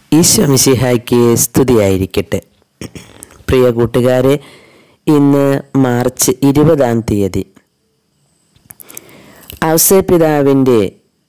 ഈശോ മിശിഹായ്ക്ക് സ്തുതിയായിരിക്കട്ടെ പ്രിയ കൂട്ടുകാരെ ഇന്ന് മാർച്ച് ഇരുപതാം തീയതി ഔസേപിതാവിൻ്റെ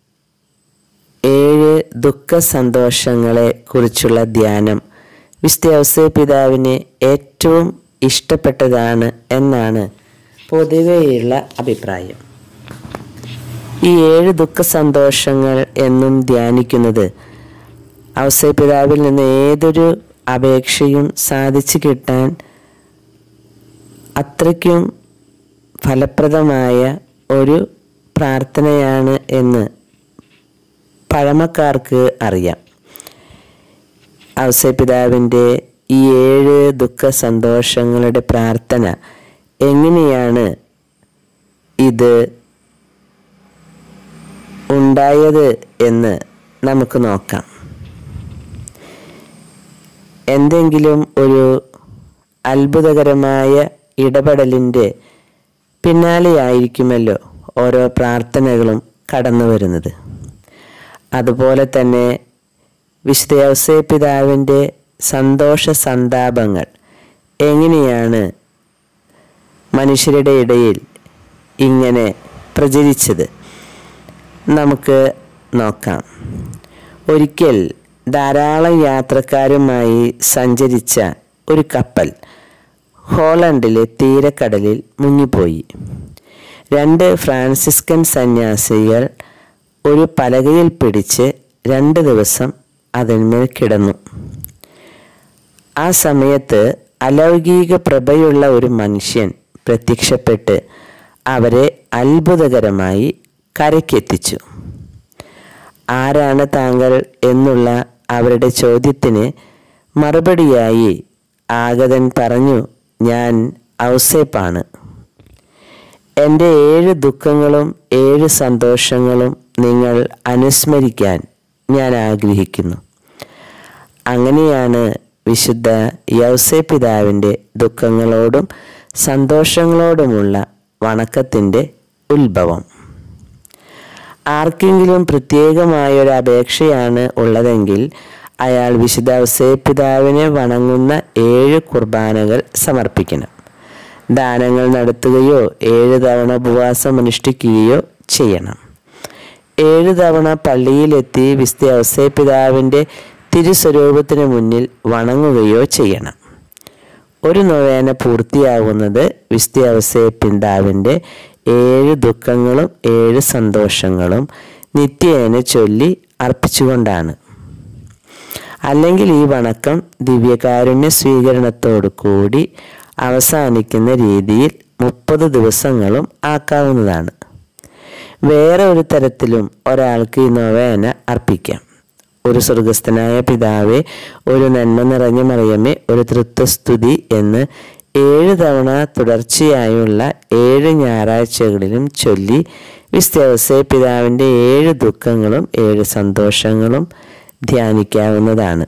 ഏഴ് ദുഃഖ സന്തോഷങ്ങളെ കുറിച്ചുള്ള ധ്യാനം വിശുദ്ധ ഔസേപിതാവിന് ഏറ്റവും ഇഷ്ടപ്പെട്ടതാണ് എന്നാണ് പൊതുവെയുള്ള അഭിപ്രായം ഈ ഏഴ് ദുഃഖ സന്തോഷങ്ങൾ എന്നും ധ്യാനിക്കുന്നത് ഔസേപിതാവിൽ നിന്ന് ഏതൊരു അപേക്ഷയും സാധിച്ചു കിട്ടാൻ അത്രയ്ക്കും ഫലപ്രദമായ ഒരു പ്രാർത്ഥനയാണ് എന്ന് പഴമക്കാർക്ക് അറിയാം ഔസേപിതാവിൻ്റെ ഈ ഏഴ് ദുഃഖ സന്തോഷങ്ങളുടെ പ്രാർത്ഥന എങ്ങനെയാണ് ഇത് ഉണ്ടായത് എന്ന് നമുക്ക് നോക്കാം എന്തെങ്കിലും ഒരു അത്ഭുതകരമായ ഇടപെടലിൻ്റെ പിന്നാലെയായിരിക്കുമല്ലോ ഓരോ പ്രാർത്ഥനകളും കടന്നു വരുന്നത് അതുപോലെ തന്നെ വിശുദ്ധ ഔസേ പിതാവിൻ്റെ സന്തോഷ സന്താപങ്ങൾ എങ്ങനെയാണ് മനുഷ്യരുടെ ഇടയിൽ ഇങ്ങനെ പ്രചരിച്ചത് നമുക്ക് നോക്കാം ഒരിക്കൽ ധാരാളം യാത്രക്കാരുമായി സഞ്ചരിച്ച ഒരു കപ്പൽ ഹോളണ്ടിലെ തീരക്കടലിൽ മുങ്ങിപ്പോയി രണ്ട് ഫ്രാൻസിസ്കൻ സന്യാസികൾ ഒരു പലകയിൽ പിടിച്ച് രണ്ട് ദിവസം അതിന്മേൽ കിടന്നു ആ സമയത്ത് അലൗകിക പ്രഭയുള്ള ഒരു മനുഷ്യൻ പ്രത്യക്ഷപ്പെട്ട് അവരെ അത്ഭുതകരമായി കരയ്ക്കെത്തിച്ചു ആരാണ് താങ്കൾ എന്നുള്ള അവരുടെ ചോദ്യത്തിന് മറുപടിയായി ആഗതൻ പറഞ്ഞു ഞാൻ ഔസേപ്പാണ് എൻ്റെ ഏഴ് ദുഃഖങ്ങളും ഏഴ് സന്തോഷങ്ങളും നിങ്ങൾ അനുസ്മരിക്കാൻ ഞാൻ ആഗ്രഹിക്കുന്നു അങ്ങനെയാണ് വിശുദ്ധ യൗസേ പിതാവിൻ്റെ ദുഃഖങ്ങളോടും സന്തോഷങ്ങളോടുമുള്ള വണക്കത്തിൻ്റെ ഉത്ഭവം ആർക്കെങ്കിലും പ്രത്യേകമായൊരു അപേക്ഷയാണ് ഉള്ളതെങ്കിൽ അയാൾ വിശുദ്ധ ഔസേപിതാവിനെ വണങ്ങുന്ന ഏഴ് കുർബാനകൾ സമർപ്പിക്കണം ദാനങ്ങൾ നടത്തുകയോ ഏഴ് തവണ ഉപവാസം അനുഷ്ഠിക്കുകയോ ചെയ്യണം ഏഴ് തവണ പള്ളിയിലെത്തി വിശുദ്ധ ഔസേപിതാവിൻ്റെ തിരുസ്വരൂപത്തിന് മുന്നിൽ വണങ്ങുകയോ ചെയ്യണം ഒരു നൊവേന പൂർത്തിയാകുന്നത് വിശുദ്ധ ഔസേപ്പിതാവിൻ്റെ ഏഴ് ദുഃഖങ്ങളും ഏഴ് സന്തോഷങ്ങളും നിത്യേന ചൊല്ലി അർപ്പിച്ചുകൊണ്ടാണ് അല്ലെങ്കിൽ ഈ വണക്കം ദിവ്യകാരുണ്യ സ്വീകരണത്തോടു കൂടി അവസാനിക്കുന്ന രീതിയിൽ മുപ്പത് ദിവസങ്ങളും ആക്കാവുന്നതാണ് വേറെ ഒരു തരത്തിലും ഒരാൾക്ക് ഈ നൊവേന അർപ്പിക്കാം ഒരു സ്വർഗസ്ഥനായ പിതാവെ ഒരു നന്മ നിറഞ്ഞ മറിയമേ ഒരു തൃത്വസ്തുതി എന്ന് ഏഴ് തവണ തുടർച്ചയായുള്ള ഏഴ് ഞായറാഴ്ചകളിലും ചൊല്ലി വിസ്തവസേ പിതാവിൻ്റെ ഏഴ് ദുഃഖങ്ങളും ഏഴ് സന്തോഷങ്ങളും ധ്യാനിക്കാവുന്നതാണ്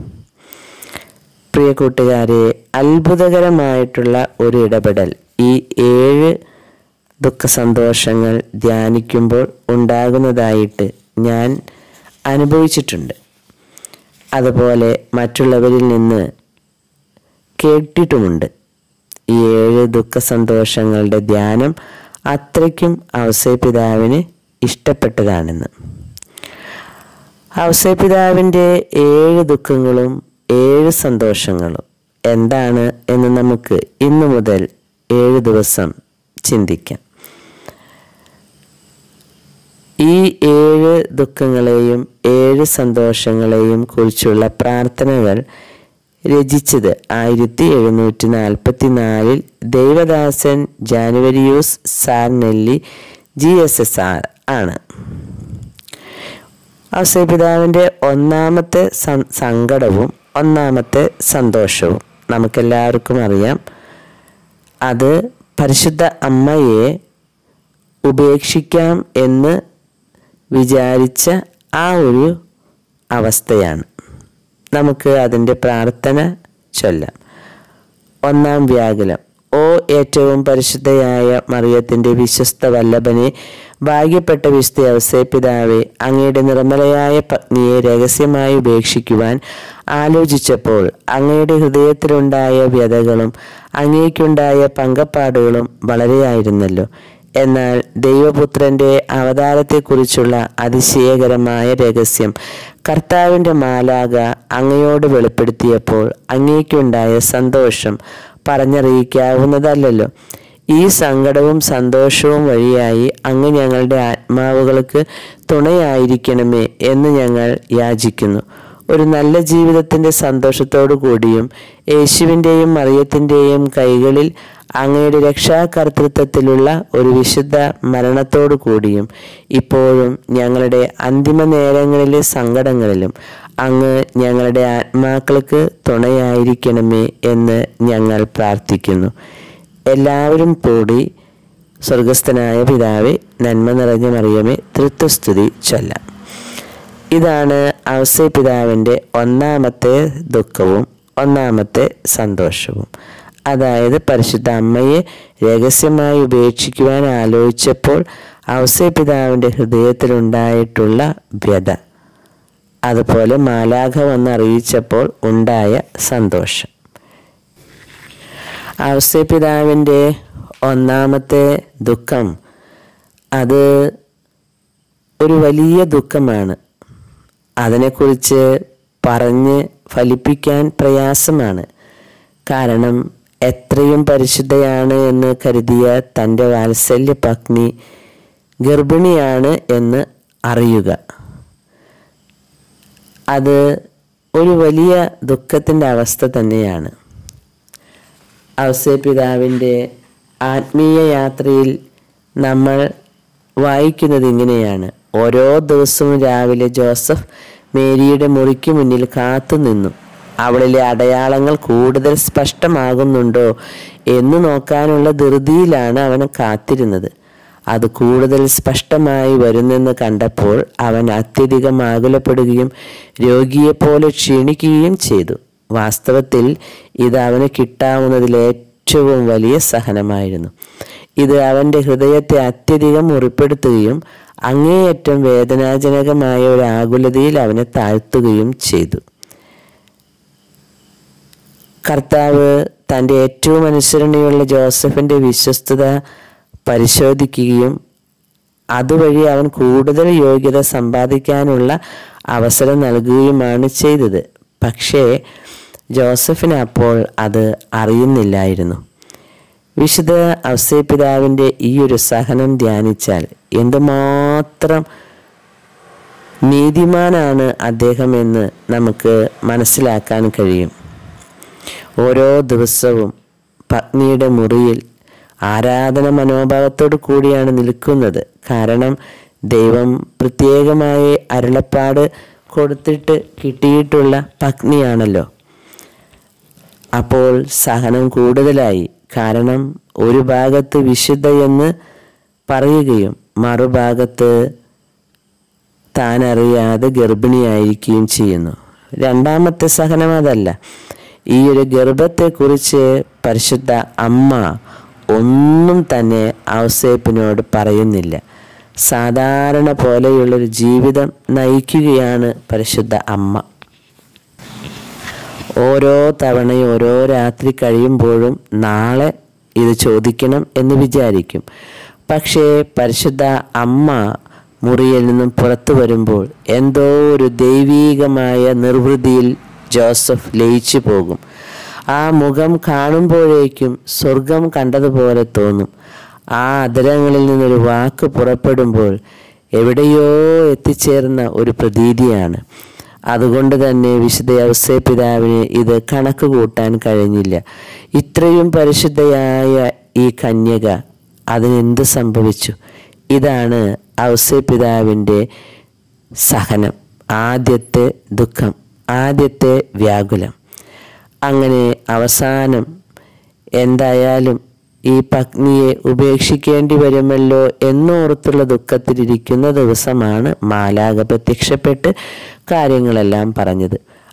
പ്രിയ കൂട്ടുകാരെ അത്ഭുതകരമായിട്ടുള്ള ഒരു ഇടപെടൽ ഈ ഏഴ് ദുഃഖ സന്തോഷങ്ങൾ ധ്യാനിക്കുമ്പോൾ ഉണ്ടാകുന്നതായിട്ട് ഞാൻ അനുഭവിച്ചിട്ടുണ്ട് അതുപോലെ മറ്റുള്ളവരിൽ നിന്ന് കേട്ടിട്ടുമുണ്ട് ഈ ഏഴ് ദുഃഖ സന്തോഷങ്ങളുടെ ധ്യാനം അത്രയ്ക്കും ഔസേപിതാവിന് ഇഷ്ടപ്പെട്ടതാണെന്ന് ഔസേപിതാവിൻ്റെ ഏഴ് ദുഃഖങ്ങളും ഏഴ് സന്തോഷങ്ങളും എന്താണ് എന്ന് നമുക്ക് ഇന്നു മുതൽ ഏഴ് ദിവസം ചിന്തിക്കാം ഈ ഏഴ് ദുഃഖങ്ങളെയും ഏഴ് സന്തോഷങ്ങളെയും കുറിച്ചുള്ള പ്രാർത്ഥനകൾ രചിച്ചത് ആയിരത്തി എഴുന്നൂറ്റി നാൽപ്പത്തി നാലിൽ ദൈവദാസൻ Januarius Sarnelli G S S R ആണ് ഔസേപിതാവിൻ്റെ ഒന്നാമത്തെ സങ്കടവും ഒന്നാമത്തെ സന്തോഷവും നമുക്കെല്ലാവർക്കും അറിയാം അത് പരിശുദ്ധ അമ്മയെ ഉപേക്ഷിക്കാം എന്ന് വിചാരിച്ച ആ ഒരു അവസ്ഥയാണ് നമുക്ക് അതിൻ്റെ പ്രാർത്ഥന ചൊല്ലാം ഒന്നാം വ്യാകുലം ഓ ഏറ്റവും പരിശുദ്ധയായ മറിയത്തിന്റെ വിശ്വസ്ത വല്ലഭനെ ഭാഗ്യപ്പെട്ട വിശുദ്ധ അവസേപിതാവെ അങ്ങയുടെ നിർമ്മലയായ പത്നിയെ രഹസ്യമായി ഉപേക്ഷിക്കുവാൻ ആലോചിച്ചപ്പോൾ അങ്ങയുടെ ഹൃദയത്തിലുണ്ടായ വ്യതകളും അങ്ങേക്കുണ്ടായ പങ്കപ്പാടുകളും വളരെയായിരുന്നല്ലോ എന്നാൽ ദൈവപുത്രന്റെ അവതാരത്തെക്കുറിച്ചുള്ള അതിശയകരമായ രഹസ്യം കർത്താവിന്റെ മാലാക അങ്ങയോട് വെളിപ്പെടുത്തിയപ്പോൾ അങ്ങേക്കുണ്ടായ സന്തോഷം പറഞ്ഞറിയിക്കാവുന്നതല്ലല്ലോ ഈ സങ്കടവും സന്തോഷവും വഴിയായി അങ്ങ് ഞങ്ങളുടെ ആത്മാവുകൾക്ക് തുണയായിരിക്കണമേ എന്ന് ഞങ്ങൾ യാചിക്കുന്നു ഒരു നല്ല ജീവിതത്തിന്റെ സന്തോഷത്തോടു കൂടിയും യേശുവിൻ്റെയും മറിയത്തിൻ്റെയും കൈകളിൽ അങ്ങയുടെ രക്ഷാകർത്തൃത്വത്തിലുള്ള ഒരു വിശുദ്ധ മരണത്തോടു കൂടിയും ഇപ്പോഴും ഞങ്ങളുടെ അന്തിമ നേരങ്ങളിലെ സങ്കടങ്ങളിലും അങ്ങ് ഞങ്ങളുടെ ആത്മാക്കൾക്ക് തുണയായിരിക്കണമേ എന്ന് ഞങ്ങൾ പ്രാർത്ഥിക്കുന്നു എല്ലാവരും കൂടി സ്വർഗസ്ഥനായ പിതാവെ നന്മ നിറഞ്ഞ മറിയമേ തൃത്വസ്തുതി ചൊല്ലാം ഇതാണ് ഔസേ പിതാവിൻ്റെ ഒന്നാമത്തെ ദുഃഖവും ഒന്നാമത്തെ സന്തോഷവും അതായത് പരിശുദ്ധ അമ്മയെ രഹസ്യമായി ഉപേക്ഷിക്കുവാൻ ആലോചിച്ചപ്പോൾ ഔസേ പിതാവിൻ്റെ ഹൃദയത്തിലുണ്ടായിട്ടുള്ള വ്യത അതുപോലെ മാലാഖ വന്ന് അറിയിച്ചപ്പോൾ ഉണ്ടായ സന്തോഷം ഔസേ പിതാവിൻ്റെ ഒന്നാമത്തെ ദുഃഖം അത് ഒരു വലിയ ദുഃഖമാണ് അതിനെക്കുറിച്ച് പറഞ്ഞ് ഫലിപ്പിക്കാൻ പ്രയാസമാണ് കാരണം എത്രയും പരിശുദ്ധയാണ് എന്ന് കരുതിയ തൻ്റെ വാത്സല്യ പത്നി ഗർഭിണിയാണ് എന്ന് അറിയുക അത് ഒരു വലിയ ദുഃഖത്തിൻ്റെ അവസ്ഥ തന്നെയാണ് ഔസേ പിതാവിൻ്റെ ആത്മീയ യാത്രയിൽ നമ്മൾ വായിക്കുന്നത് ഇങ്ങനെയാണ് ഓരോ ദിവസവും രാവിലെ ജോസഫ് മേരിയുടെ മുറിക്ക് മുന്നിൽ കാത്തു നിന്നു അവളിലെ അടയാളങ്ങൾ കൂടുതൽ സ്പഷ്ടമാകുന്നുണ്ടോ എന്ന് നോക്കാനുള്ള ധൃതിയിലാണ് അവൻ കാത്തിരുന്നത് അത് കൂടുതൽ സ്പഷ്ടമായി വരുന്നെന്ന് കണ്ടപ്പോൾ അവൻ അത്യധികം ആകുലപ്പെടുകയും രോഗിയെപ്പോലെ ക്ഷീണിക്കുകയും ചെയ്തു വാസ്തവത്തിൽ ഇത് അവന് കിട്ടാവുന്നതിൽ ഏറ്റവും വലിയ സഹനമായിരുന്നു ഇത് അവൻ്റെ ഹൃദയത്തെ അത്യധികം മുറിപ്പെടുത്തുകയും അങ്ങേയറ്റം വേദനാജനകമായ ഒരു ആകുലതയിൽ അവനെ താഴ്ത്തുകയും ചെയ്തു കർത്താവ് തൻ്റെ ഏറ്റവും അനുസരണയുള്ള ജോസഫിൻ്റെ വിശ്വസ്തത പരിശോധിക്കുകയും അതുവഴി അവൻ കൂടുതൽ യോഗ്യത സമ്പാദിക്കാനുള്ള അവസരം നൽകുകയുമാണ് ചെയ്തത് പക്ഷേ ജോസഫിന് അപ്പോൾ അത് അറിയുന്നില്ലായിരുന്നു വിശുദ്ധ ഔസേപിതാവിൻ്റെ ഈ ഒരു സഹനം ധ്യാനിച്ചാൽ എന്തുമാത്രം നീതിമാനാണ് അദ്ദേഹം എന്ന് നമുക്ക് മനസ്സിലാക്കാൻ കഴിയും ഓരോ ദിവസവും പത്നിയുടെ മുറിയിൽ ആരാധന മനോഭാവത്തോടു കൂടിയാണ് നിൽക്കുന്നത് കാരണം ദൈവം പ്രത്യേകമായി അരുളപ്പാട് കൊടുത്തിട്ട് കിട്ടിയിട്ടുള്ള പത്നിയാണല്ലോ അപ്പോൾ സഹനം കൂടുതലായി കാരണം ഒരു ഭാഗത്ത് വിശുദ്ധ എന്ന് പറയുകയും മറുഭാഗത്ത് താൻ അറിയാതെ ഗർഭിണിയായിരിക്കുകയും ചെയ്യുന്നു രണ്ടാമത്തെ സഹനം അതല്ല ഈ ഒരു ഗർഭത്തെക്കുറിച്ച് പരിശുദ്ധ അമ്മ ഒന്നും തന്നെ ഔസേപ്പിനോട് പറയുന്നില്ല സാധാരണ പോലെയുള്ളൊരു ജീവിതം നയിക്കുകയാണ് പരിശുദ്ധ അമ്മ ഓരോ തവണയും ഓരോ രാത്രി കഴിയുമ്പോഴും നാളെ ഇത് ചോദിക്കണം എന്ന് വിചാരിക്കും പക്ഷേ പരിശുദ്ധ അമ്മ മുറിയിൽ നിന്നും പുറത്തു വരുമ്പോൾ എന്തോ ഒരു ദൈവീകമായ നിർവൃതിയിൽ ജോസഫ് ലയിച്ചു പോകും ആ മുഖം കാണുമ്പോഴേക്കും സ്വർഗം കണ്ടതുപോലെ തോന്നും ആ അതരങ്ങളിൽ നിന്നൊരു വാക്ക് പുറപ്പെടുമ്പോൾ എവിടെയോ എത്തിച്ചേർന്ന ഒരു പ്രതീതിയാണ് അതുകൊണ്ട് തന്നെ വിശുദ്ധ ഔസേ പിതാവിന് ഇത് കണക്ക് കൂട്ടാൻ കഴിഞ്ഞില്ല ഇത്രയും പരിശുദ്ധയായ ഈ കന്യക അതിനെന്ത് സംഭവിച്ചു ഇതാണ് ഔസേ പിതാവിൻ്റെ സഹനം ആദ്യത്തെ ദുഃഖം ആദ്യത്തെ വ്യാകുലം അങ്ങനെ അവസാനം എന്തായാലും ഈ പത്നിയെ ഉപേക്ഷിക്കേണ്ടി വരുമല്ലോ എന്നോർത്തുള്ള ദുഃഖത്തിലിരിക്കുന്ന ദിവസമാണ് മാലാക പ്രത്യക്ഷപ്പെട്ട് കാര്യങ്ങളെല്ലാം പറഞ്ഞത്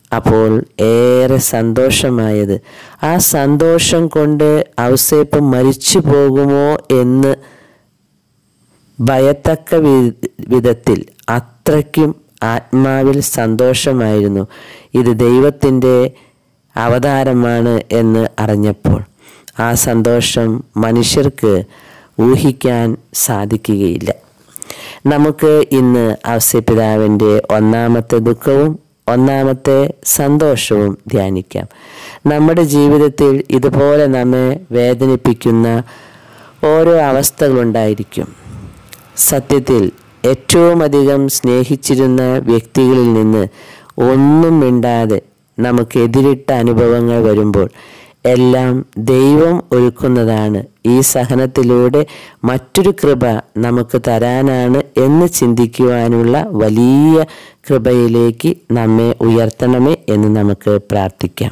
അപ്പോൾ ഏറെ സന്തോഷമായത് ആ സന്തോഷം കൊണ്ട് ഔസേപ്പ് മരിച്ചു പോകുമോ എന്ന് ഭയത്തക്ക വി- വിധത്തിൽ അത്രയ്ക്കും ആത്മാവിൽ സന്തോഷമായിരുന്നു ഇത് ദൈവത്തിൻ്റെ അവതാരമാണ് എന്ന് അറിഞ്ഞപ്പോൾ ആ സന്തോഷം മനുഷ്യർക്ക് ഊഹിക്കാൻ സാധിക്കുകയില്ല നമുക്ക് ഇന്ന് ഔസ്യപിതാവിൻ്റെ ഒന്നാമത്തെ ദുഃഖവും ഒന്നാമത്തെ സന്തോഷവും ധ്യാനിക്കാം നമ്മുടെ ജീവിതത്തിൽ ഇതുപോലെ നമ്മെ വേദനിപ്പിക്കുന്ന ഓരോ അവസ്ഥകളുണ്ടായിരിക്കും സത്യത്തിൽ ഏറ്റവും അധികം സ്നേഹിച്ചിരുന്ന വ്യക്തികളിൽ നിന്ന് ഒന്നും മിണ്ടാതെ നമുക്ക് എതിരിട്ട അനുഭവങ്ങൾ വരുമ്പോൾ എല്ലാം ദൈവം ഒരുക്കുന്നതാണ് ഈ സഹനത്തിലൂടെ മറ്റൊരു കൃപ നമുക്ക് തരാനാണ് എന്ന് ചിന്തിക്കുവാനുള്ള വലിയ കൃപയിലേക്ക് നമ്മെ ഉയർത്തണമേ എന്ന് നമുക്ക് പ്രാർത്ഥിക്കാം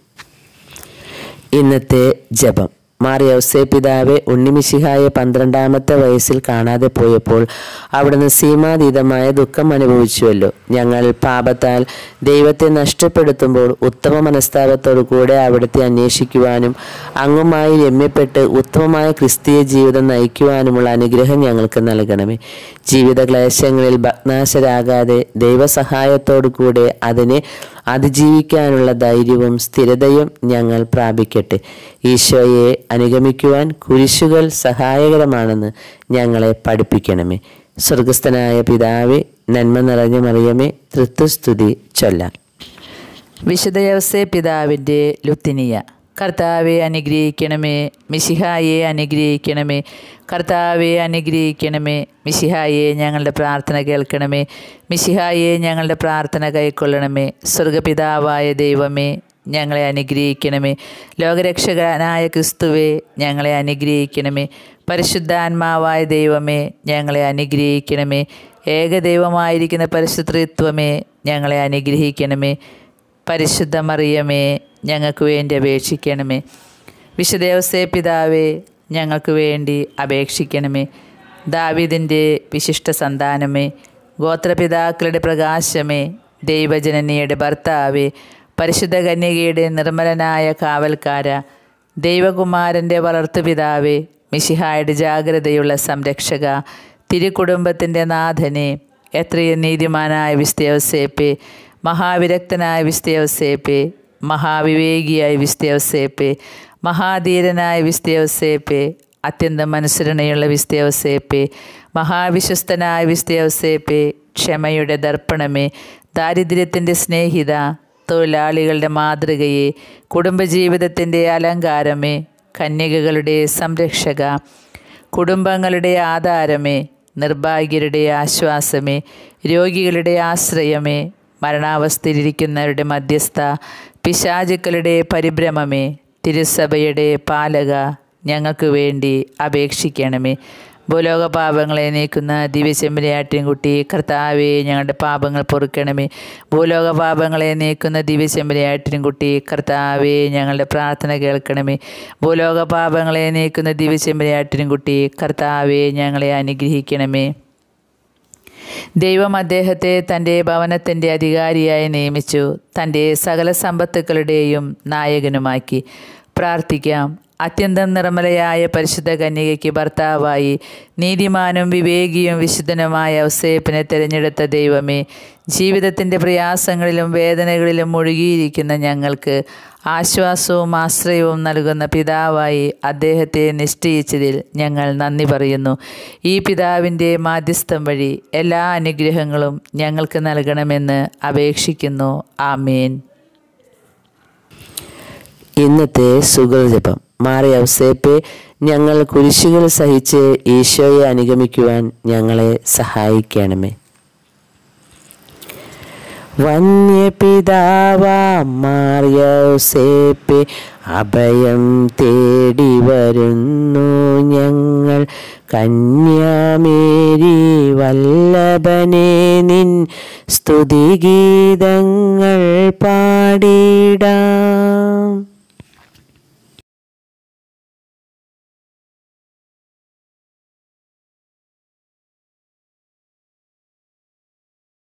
ഇന്നത്തെ ജപം മാറി ഔസേ പിതാവെ ഉണ്ണിമിശിഹായെ പന്ത്രണ്ടാമത്തെ വയസ്സിൽ കാണാതെ പോയപ്പോൾ അവിടുന്ന് സീമാതീതമായ ദുഃഖം അനുഭവിച്ചുവല്ലോ ഞങ്ങൾ പാപത്താൽ ദൈവത്തെ നഷ്ടപ്പെടുത്തുമ്പോൾ ഉത്തമ മനസ്താപത്തോടു കൂടെ അവിടുത്തെ അന്വേഷിക്കുവാനും അങ്ങുമായി രമ്യപ്പെട്ട് ഉത്തമമായ ക്രിസ്തീയ ജീവിതം നയിക്കുവാനുമുള്ള അനുഗ്രഹം ഞങ്ങൾക്ക് നൽകണമേ ജീവിത ക്ലേശങ്ങളിൽ ഭഗ്നാശരാകാതെ ദൈവസഹായത്തോടു കൂടെ അതിനെ അതിജീവിക്കാനുള്ള ധൈര്യവും സ്ഥിരതയും ഞങ്ങൾ പ്രാപിക്കട്ടെ ഈശോയെ അനുഗമിക്കുവാൻ കുരിശുകൾ സഹായകരമാണെന്ന് ഞങ്ങളെ പഠിപ്പിക്കണമേ സ്വർഗസ്ഥനായ പിതാവേ നന്മ നിറഞ്ഞ മറിയമേ തൃത്വസ്തുതി ചൊല്ലാം വിശുദ്ധ യവസേ പിതാവിൻ്റെ ലുത്തിനിയ കർത്താവെ അനുഗ്രഹിക്കണമേ മിശിഹായെ അനുഗ്രഹിക്കണമേ കർത്താവെ അനുഗ്രഹിക്കണമേ മിശിഹായെ ഞങ്ങളുടെ പ്രാർത്ഥന കേൾക്കണമേ മിശിഹായെ ഞങ്ങളുടെ പ്രാർത്ഥന കൈക്കൊള്ളണമേ സ്വർഗപിതാവായ ദൈവമേ ഞങ്ങളെ അനുഗ്രഹിക്കണമേ ലോകരക്ഷകനായ ക്രിസ്തുവെ ഞങ്ങളെ അനുഗ്രഹിക്കണമേ പരിശുദ്ധാത്മാവായ ദൈവമേ ഞങ്ങളെ അനുഗ്രഹിക്കണമേ ഏകദൈവമായിരിക്കുന്ന പരിശുദ്ധത്വമേ ഞങ്ങളെ അനുഗ്രഹിക്കണമേ പരിശുദ്ധ മറിയമേ ഞങ്ങൾക്ക് വേണ്ടി അപേക്ഷിക്കണമേ വിശുദേവസേ പിതാവേ ഞങ്ങൾക്ക് വേണ്ടി അപേക്ഷിക്കണമേ ദാവീദിൻ്റെ വിശിഷ്ട സന്താനമേ ഗോത്രപിതാക്കളുടെ പ്രകാശമേ ദൈവജനനിയുടെ ഭർത്താവേ പരിശുദ്ധ കന്യകയുടെ നിർമ്മലനായ കാവൽക്കാര ദൈവകുമാരൻ്റെ വളർത്തുപിതാവേ മിശിഹായുടെ ജാഗ്രതയുള്ള സംരക്ഷക തിരുക്കുടുംബത്തിൻ്റെ നാഥനെ എത്രയും നീതിമാനായ വിസ്തയവസേപ്പെ മഹാവിരക്തനായ വിസ്തയവസേപ്പെ മഹാവിവേകിയായ വിസ്തയവസേപ്പെ മഹാധീരനായ വിസ്തയവസേപ്പെ അത്യന്തം അനുസരണയുള്ള വിസ്തയവസേപ്പെ മഹാവിശ്വസ്തനായ വിസ്തയവസേപ്പെ ക്ഷമയുടെ ദർപ്പണമേ ദാരിദ്ര്യത്തിൻ്റെ സ്നേഹിത തൊഴിലാളികളുടെ മാതൃകയെ കുടുംബജീവിതത്തിൻ്റെ അലങ്കാരമേ കന്യകകളുടെ സംരക്ഷക കുടുംബങ്ങളുടെ ആധാരമേ നിർഭാഗ്യരുടെ ആശ്വാസമേ രോഗികളുടെ ആശ്രയമേ മരണാവസ്ഥയിലിരിക്കുന്നവരുടെ മധ്യസ്ഥ പിശാചുക്കളുടെ പരിഭ്രമമേ തിരുസഭയുടെ പാലക ഞങ്ങൾക്ക് വേണ്ടി അപേക്ഷിക്കണമേ ഭൂലോക പാപങ്ങളെ നീക്കുന്ന ദിവ്യചെമ്പരയാട്ടിൻകുട്ടി കർത്താവെ ഞങ്ങളുടെ പാപങ്ങൾ പൊറുക്കണമേ ഭൂലോക പാപങ്ങളെ നീക്കുന്ന ദിവ്യചെമ്പരയാട്ടിൻകുട്ടി കർത്താവെ ഞങ്ങളുടെ പ്രാർത്ഥന കേൾക്കണമേ ഭൂലോക പാപങ്ങളെ നീക്കുന്ന ദിവ്യചെമ്പരയാട്ടിൻകുട്ടി കർത്താവെ ഞങ്ങളെ അനുഗ്രഹിക്കണമേ ദൈവം അദ്ദേഹത്തെ തൻ്റെ ഭവനത്തിൻ്റെ അധികാരിയായി നിയമിച്ചു തൻ്റെ സകല സമ്പത്തുക്കളുടെയും നായകനുമാക്കി പ്രാർത്ഥിക്കാം അത്യന്തം നിർമ്മലയായ പരിശുദ്ധ കന്യകയ്ക്ക് ഭർത്താവായി നീതിമാനും വിവേകിയും വിശുദ്ധനുമായ ഔസേപ്പിനെ തിരഞ്ഞെടുത്ത ദൈവമേ ജീവിതത്തിൻ്റെ പ്രയാസങ്ങളിലും വേദനകളിലും മുഴുകിയിരിക്കുന്ന ഞങ്ങൾക്ക് ആശ്വാസവും ആശ്രയവും നൽകുന്ന പിതാവായി അദ്ദേഹത്തെ നിശ്ചയിച്ചതിൽ ഞങ്ങൾ നന്ദി പറയുന്നു ഈ പിതാവിൻ്റെ മാധ്യസ്ഥം വഴി എല്ലാ അനുഗ്രഹങ്ങളും ഞങ്ങൾക്ക് നൽകണമെന്ന് അപേക്ഷിക്കുന്നു ആമേൻ ഇന്നത്തെ സുഗർജപം മാറി ഔസേപ്പെ ഞങ്ങൾ കുരിശുകൾ സഹിച്ച് ഈശോയെ അനുഗമിക്കുവാൻ ഞങ്ങളെ സഹായിക്കണമേ വന്യപിതാവാ മാറിയൗസേപ്പെ അഭയം തേടി വരുന്നു ഞങ്ങൾ കന്യാമേരി വല്ലഭനെ നിൻ സ്തുതിഗീതങ്ങൾ പാടിടാം